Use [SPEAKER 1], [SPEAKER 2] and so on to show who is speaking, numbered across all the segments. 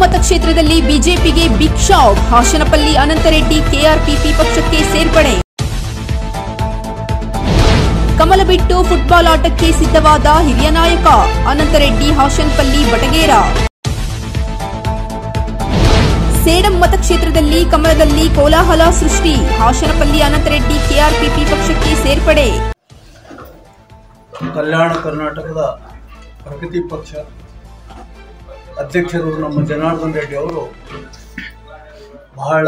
[SPEAKER 1] ಮತಕ್ಷೇತ್ರದಲ್ಲಿ ಬಿಜೆಪಿಗೆ big shock Hasanapalli Anantareddy KRPP ಪಕ್ಷಕ್ಕೆ ಸೇರ್ಪಡೆ ಕಮಲ ಬಿಟ್ಟು ಫುಟ್ಬಾಲ್ ಆಟಕ್ಕೆ ಸಿದ್ಧವಾದ ಹಿರಿಯ ನಾಯಕ ಅನಂತರೆಡ್ಡಿ ಹಾಸನಪಲ್ಲಿ ಬಟಗೇರ ಸೇಡಂ ಮತಕ್ಷೇತ್ರದಲ್ಲಿ ಕಮಲದಲ್ಲಿ ಕೋಲಾಹಲ ಸೃಷ್ಟಿ ಹಾಸನಪಲ್ಲಿ ಅನಂತರೆಡ್ಡಿ ಕೆಆರ್ಪಿಪಿ ಪಕ್ಷಕ್ಕೆ ಸೇರ್ಪಡೆ
[SPEAKER 2] ಕಲ್ಯಾಣ ಕರ್ನಾಟಕದ ಪ್ರಗತಿ ಪಕ್ಷ ಅಧ್ಯಕ್ಷರು ನಮ್ಮ ಜನಾರ್ದನ್ ರೆಡ್ಡಿ ಅವರು ಬಹಳ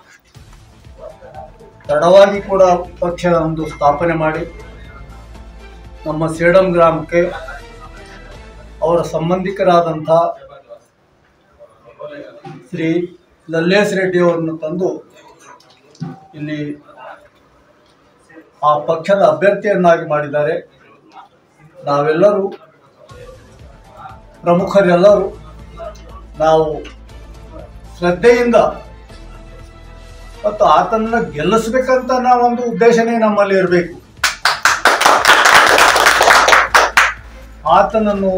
[SPEAKER 2] ತಡವಾಗಿ ಕೂಡ ಪಕ್ಷ ಒಂದು ಸ್ಥಾಪನೆ ಮಾಡಿ ನಮ್ಮ ಸೇಡಂ ಗ್ರಾಮಕ್ಕೆ ಅವರ ಸಂಬಂಧಿಕರಾದಂಥ ಶ್ರೀ ಲಲ್ಲೇಶ್ ರೆಡ್ಡಿ ಅವರನ್ನು ತಂದು ಇಲ್ಲಿ ಆ ಪಕ್ಷದ ಅಭ್ಯರ್ಥಿಯನ್ನಾಗಿ ಮಾಡಿದ್ದಾರೆ ನಾವೆಲ್ಲರೂ ಪ್ರಮುಖರೆಲ್ಲರೂ ನಾವು ಶ್ರದ್ಧೆಯಿಂದ ಮತ್ತು ಆತನನ್ನ ಗೆಲ್ಲಿಸ್ಬೇಕಂತ ನಾವೊಂದು ಉದ್ದೇಶನೇ ನಮ್ಮಲ್ಲಿ ಇರಬೇಕು ಆತನನ್ನು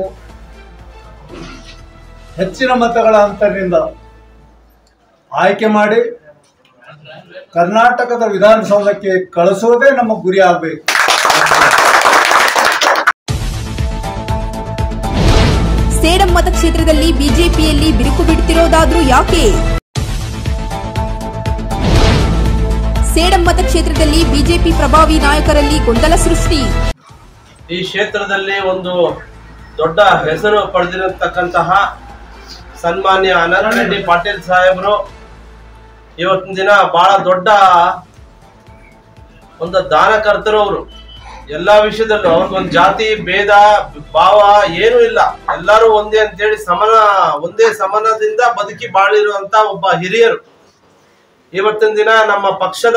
[SPEAKER 2] ಹೆಚ್ಚಿನ ಮತಗಳ ಅಂತರದಿಂದ ಆಯ್ಕೆ ಮಾಡಿ ಕರ್ನಾಟಕದ ವಿಧಾನಸೌಧಕ್ಕೆ ಕಳಿಸೋದೇ ನಮ್ಮ ಗುರಿ ಆಗಬೇಕು
[SPEAKER 1] ಸೇಡಂ ಮತಕ್ಷೇತ್ರದಲ್ಲಿ ಬಿಜೆಪಿಯಲ್ಲಿ ಬಿರುಕು ಬಿಡುತ್ತಿರೋದಾದ್ರೂ ಯಾಕೆ ಸೇಡಂ ಮತಕ್ಷೇತ್ರದಲ್ಲಿ ಬಿಜೆಪಿ ಪ್ರಭಾವಿ ನಾಯಕರಲ್ಲಿ ಗೊಂದಲ ಸೃಷ್ಟಿ
[SPEAKER 3] ಈ ಕ್ಷೇತ್ರದಲ್ಲಿ ಒಂದು ದೊಡ್ಡ ಹೆಸರು ಪಡೆದಿರತಕ್ಕಂತಹ ಸನ್ಮಾನ್ಯ ಅನಂತ ರೆಡ್ಡಿ ಪಾಟೀಲ್ ಸಾಹೇಬರು ಇವತ್ತಿನ ದಿನ ಬಹಳ ದೊಡ್ಡ ಒಂದು ದಾನಕರ್ತರು ಅವರು ಎಲ್ಲಾ ವಿಷಯದಲ್ಲೂ ಅವ್ರಿಗೊಂದು ಜಾತಿ ಭೇದ ಭಾವ ಏನೂ ಇಲ್ಲ ಎಲ್ಲರೂ ಒಂದೇ ಅಂತೇಳಿ ಸಮನ ಒಂದೇ ಸಮನದಿಂದ ಬದುಕಿ ಬಾಳಿರುವಂತ ಒಬ್ಬ ಹಿರಿಯರು ಇವತ್ತಿನ ದಿನ ನಮ್ಮ ಪಕ್ಷದ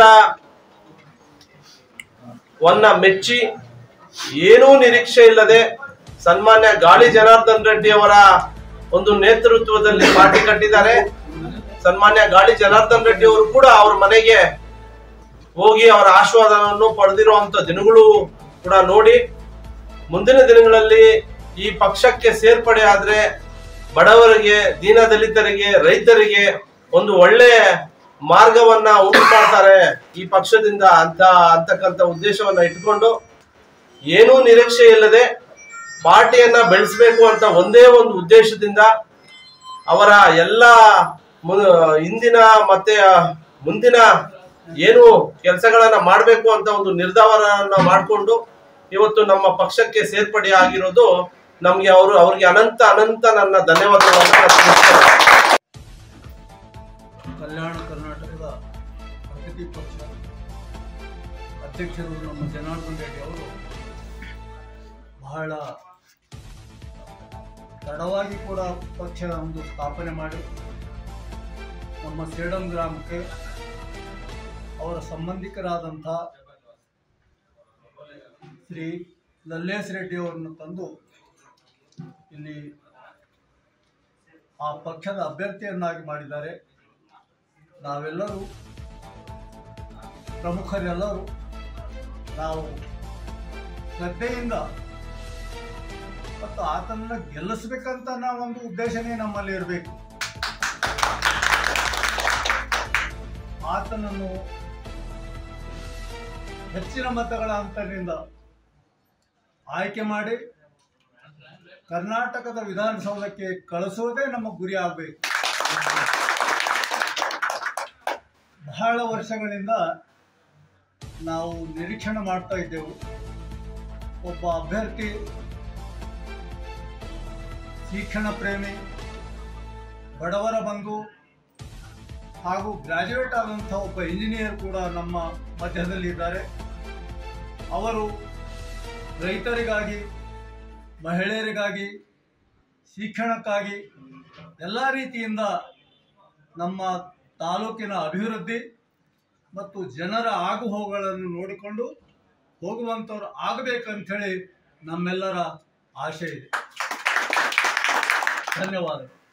[SPEAKER 3] ವನ್ನ ಮೆಚ್ಚಿ ಏನೂ ನಿರೀಕ್ಷೆ ಇಲ್ಲದೆ ಸನ್ಮಾನ್ಯ ಗಾಳಿ ಜನಾರ್ದನ್ ರೆಡ್ಡಿ ಅವರ ಒಂದು ನೇತೃತ್ವದಲ್ಲಿ ಪಾರ್ಟಿ ಕಟ್ಟಿದ್ದಾರೆ ಸನ್ಮಾನ್ಯ ಗಾಳಿ ಜನಾರ್ದನ್ ರೆಡ್ಡಿ ಅವರು ಕೂಡ ಅವ್ರ ಮನೆಗೆ ಹೋಗಿ ಅವರ ಆಶೀರ್ವಾದವನ್ನು ಪಡೆದಿರುವಂತ ದಿನಗಳು ಕೂಡ ನೋಡಿ ಮುಂದಿನ ದಿನಗಳಲ್ಲಿ ಈ ಪಕ್ಷಕ್ಕೆ ಸೇರ್ಪಡೆ ಆದ್ರೆ ಬಡವರಿಗೆ ದೀನದಲಿತರಿಗೆ ರೈತರಿಗೆ ಒಂದು ಒಳ್ಳೆ ಮಾರ್ಗವನ್ನ ಉಂಟು ಮಾಡ್ತಾರೆ ಈ ಪಕ್ಷದಿಂದ ಅಂತ ಅಂತಕ್ಕಂಥ ಉದ್ದೇಶವನ್ನ ಇಟ್ಕೊಂಡು ಏನೂ ನಿರೀಕ್ಷೆ ಇಲ್ಲದೆ ಪಾರ್ಟಿಯನ್ನ ಬೆಳೆಸಬೇಕು ಅಂತ ಒಂದೇ ಒಂದು ಉದ್ದೇಶದಿಂದ ಅವರ ಎಲ್ಲ ಮು- ಹಿಂದಿನ ಮತ್ತೆ ಮುಂದಿನ ಏನು ಕೆಲಸಗಳನ್ನ ಮಾಡಬೇಕು ಅಂತ ಒಂದು ನಿರ್ಧಾರವನ್ನ ಮಾಡಿಕೊಂಡು ಇವತ್ತು ನಮ್ಮ ಪಕ್ಷಕ್ಕೆ ಸೇರ್ಪಡೆ ಆಗಿರೋದು ನಮ್ಗೆ ಅವರು ಅವ್ರಿಗೆ ಅನಂತ ಅನಂತ ನನ್ನ ಧನ್ಯವಾದಗಳನ್ನ ನಾನು ತಿಳಿಸ್ತೇನೆ.
[SPEAKER 2] ಕಲ್ಯಾಣ ಕರ್ನಾಟಕದ ಪ್ರಗತಿ ಪಕ್ಷ ಅಧ್ಯಕ್ಷರು ನಮ್ಮ ಜನಾರ್ದನ್ ರೆಡ್ಡಿ ಅವರು ಬಹಳ ತಡವಾಗಿ ಕೂಡ ಪಕ್ಷ ಒಂದು ಸ್ಥಾಪನೆ ಮಾಡಿ ನಮ್ಮ ಸೇಡಂ ಗ್ರಾಮಕ್ಕೆ ಅವರ ಸಂಬಂಧಿಕರಾದಂಥ ಶ್ರೀ ಲಲ್ಲೇಶ್ ರೆಡ್ಡಿ ಅವರನ್ನು ತಂದು ಇಲ್ಲಿ ಆ ಪಕ್ಷದ ಅಭ್ಯರ್ಥಿಯನ್ನಾಗಿ ಮಾಡಿದ್ದಾರೆ ನಾವೆಲ್ಲರೂ ಪ್ರಮುಖರೆಲ್ಲರೂ ನಾವು ಶ್ರದ್ಧೆಯಿಂದ ಮತ್ತು ಆತನನ್ನ ಗೆಲ್ಲಿಸ್ಬೇಕಂತ ನಾವೊಂದು ಉದ್ದೇಶನೇ ನಮ್ಮಲ್ಲಿ ಇರಬೇಕು ಆತನನ್ನು ಹೆಚ್ಚಿನ ಮತಗಳ ಅಂತರದಿಂದ ಆಯ್ಕೆ ಮಾಡಿ ಕರ್ನಾಟಕದ ವಿಧಾನಸೌಧಕ್ಕೆ ಕಳಿಸೋದೇ ನಮ್ಮ ಗುರಿ ಆಗಬೇಕು ಬಹಳ ವರ್ಷಗಳಿಂದ ನಾವು ನಿರೀಕ್ಷಣೆ ಮಾಡ್ತಾ ಇದ್ದೆವು ಒಬ್ಬ ಅಭ್ಯರ್ಥಿ ಶಿಕ್ಷಣ ಪ್ರೇಮಿ ಬಡವರ ಬಂಧು ಹಾಗೂ ಗ್ರಾಜ್ಯುಯೇಟ್ ಆದಂಥ ಒಬ್ಬ ಇಂಜಿನಿಯರ್ ಕೂಡ ನಮ್ಮ ಮಧ್ಯದಲ್ಲಿದ್ದಾರೆ ಅವರು ರೈತರಿಗಾಗಿ ಮಹಿಳೆಯರಿಗಾಗಿ ಶಿಕ್ಷಣಕ್ಕಾಗಿ ಎಲ್ಲ ರೀತಿಯಿಂದ ನಮ್ಮ ತಾಲೂಕಿನ ಅಭಿವೃದ್ಧಿ ಮತ್ತು ಜನರ ಆಗುಹೋಗುಗಳನ್ನು ನೋಡಿಕೊಂಡು ಹೋಗುವಂಥವ್ರು ಆಗಬೇಕಂಥೇಳಿ ನಮ್ಮೆಲ್ಲರ ಆಶೆ ಇದೆ ಧನ್ಯವಾದಗಳು